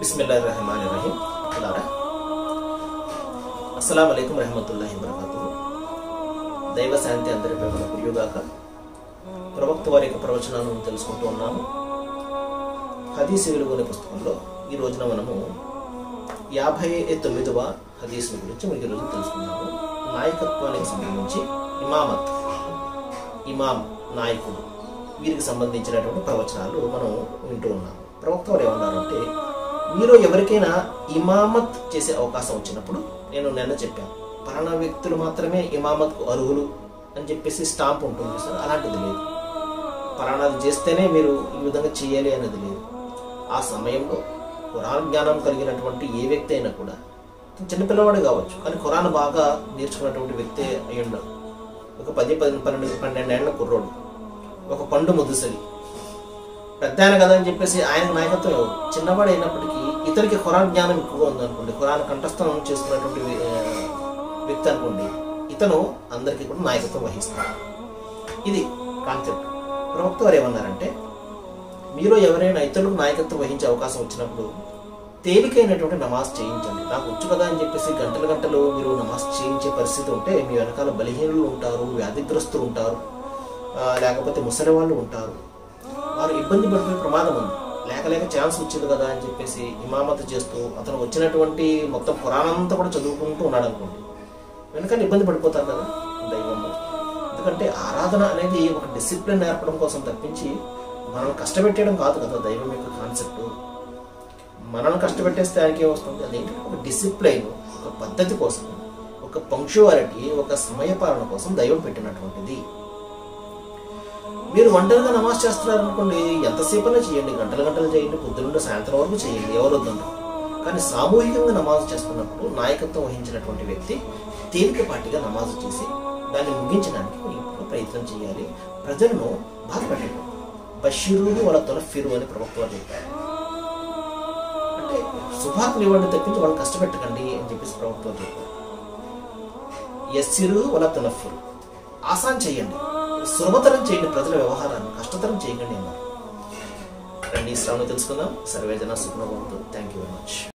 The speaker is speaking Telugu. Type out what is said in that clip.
బిస్మిల్లా రహమాన్ రహీం అలారా అస్సలం అయికం రహమతుల్లాహి వరకతు దైవ శాంతి అందరిపై మన కురియుగాక ప్రవక్త వారి యొక్క ప్రవచనాలను తెలుసుకుంటూ ఉన్నాము హదీస్ వెలుగునే పుస్తకంలో ఈ రోజున మనము యాభై తొమ్మిదవ హదీస్ గురించి మీకు ఈరోజు తెలుసుకున్నాము నాయకత్వానికి సంబంధించి ఇమామత్ ఇమాం నాయకుడు వీరికి సంబంధించినటువంటి ప్రవచనాలు మనం వింటూ ఉన్నాం ప్రవక్త వారు ఏమన్నారంటే మీరు ఎవరికైనా ఇమామత్ చేసే అవకాశం వచ్చినప్పుడు నేను నిన్న చెప్పాను పలానా వ్యక్తులు మాత్రమే ఇమామత్కు అర్హులు అని చెప్పేసి స్టాంప్ ఉంటుంది సార్ అలాంటిది లేదు పలానాది చేస్తేనే మీరు ఈ విధంగా చేయాలి అనేది లేదు ఆ సమయంలో ఖురాన్ జ్ఞానం కలిగినటువంటి ఏ వ్యక్తి అయినా కూడా చిన్నపిల్లవాడు కావచ్చు కానీ ఖురాన్ బాగా నేర్చుకున్నటువంటి వ్యక్తి అయి ఉండదు ఒక పది పది పన్నెండు పన్నెండేళ్ల కుర్రోడు ఒక పండు ముద్దుసలి పెద్ద ఆయన కదా అని చెప్పేసి ఆయన నాయకత్వం ఎవరు చిన్నవాడు అయినప్పటికీ ఇతనికి ఖురాన్ జ్ఞానం ఎక్కువగా ఉందనుకోండి ఖురాన్ కంఠస్థం చేసుకున్నటువంటి ఆ, వ్యక్తి అనుకోండి ఇతను అందరికీ కూడా నాయకత్వం వహిస్తాడు ఇది కాన్సెప్ట్ ప్రవక్త వారు ఏమన్నారంటే మీరు ఎవరైనా ఇతరులకు నాయకత్వం వహించే అవకాశం వచ్చినప్పుడు తేలికైనటువంటి నమాజ్ చేయించండి నాకు వచ్చు కదా అని చెప్పేసి గంటల గంటలు మీరు నమాజ్ చేయించే పరిస్థితి ఉంటే మీ వెనకాల బలహీనులు ఉంటారు వ్యాధిగ్రస్తులు ఉంటారు ఆ, లేకపోతే ముసలి వాళ్ళు ఉంటారు వారు ఇబ్బంది పడిపోయే ప్రమాదం ఉంది లేక లేక ఛాన్స్ వచ్చింది కదా అని చెప్పేసి ఇమామత చేస్తూ అతను వచ్చినటువంటి మొత్తం పురాణంతా కూడా చదువుకుంటూ ఉన్నాడు అనుకోండి వెనకాల ఇబ్బంది పడిపోతారు కదా దైవంలో ఎందుకంటే ఆరాధన అనేది ఒక డిసిప్లిన్ నేర్పడం కోసం తప్పించి మనల్ని కష్టపెట్టేయడం కాదు కదా దైవం యొక్క కాన్సెప్ట్ మనల్ని కష్టపెట్టేస్తే ఆయనకి ఏమొస్తుంది అదేంటి ఒక డిసిప్లైన్ ఒక పద్ధతి కోసం ఒక పంక్చువాలిటీ ఒక సమయపాలన కోసం దైవం పెట్టినటువంటిది మీరు ఒంటరిగా నమాజ్ చేస్తున్నారు అనుకోండి ఎంతసేపైనా చేయండి గంటల గంటలు చేయండి పొద్దునుండి సాయంత్రం వరకు చేయండి ఎవరు వద్దంటారు కానీ సామూహికంగా నమాజ్ చేస్తున్నప్పుడు నాయకత్వం వహించినటువంటి వ్యక్తి తేలికపాటిగా నమాజ్ చేసి దాన్ని ముగించడానికి ఇప్పుడు ప్రయత్నం చేయాలి ప్రజలను బాధపెట్టండి బషీరు వాళ్ళ తొలఫిరు అని ప్రభుత్వాలు చెప్పారు అంటే శుభార్తలు ఇవ్వండి తప్పించి వాళ్ళు కష్టపెట్టకండి అని చెప్పేసి ప్రభుత్వం చెప్పారు ఎస్సిరు వాళ్ళ తొలఫిరు ఆసాన్ చేయండి సులభతరం చేయండి ప్రజల వ్యవహారాన్ని కష్టతరం చేయకండి అన్నారు రండి శ్రవణ తెలుసుకుందాం సర్వేజన సుఖనభవంతు థ్యాంక్ యూ వెరీ మచ్